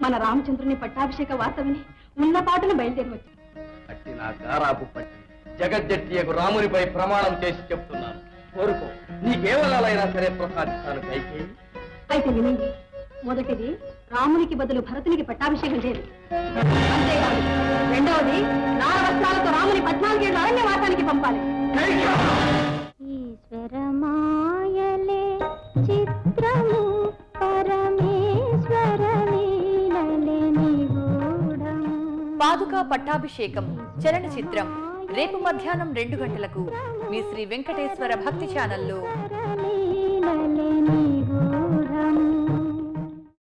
మన రామచంద్రుని పట్టాభిషేక వార్త విని ఉన్న పాటను బయలుదేరి వచ్చాను అట్టి నా గారాపు పట్టి జగజ్జట్టియకు రామునిపై ప్రమాణం చేసి చెప్తున్నాను కోరుకో నీకేవలాలైనా సరే ప్రసాదిస్తాను కైకేయి అయితే వినండి మొదటిది రామునికి బదులు భరతునికి పట్టాభిషేకం చేయాలి అంతేకాదు రెండవది నార వస్త్రాలతో రాముని పద్నాలుగేళ్ళు అరణ్యవాసానికి పంపాలి ఈశ్వరమాయలే చిత్రము పరమేశ్వర లీలలే నిగూఢము పాదుకా పట్టాభిషేకం చలనచిత్రం రేపు మధ్యాహ్నం రెండు గంటలకు మీ శ్రీ వెంకటేశ్వర భక్తి ఛానల్లో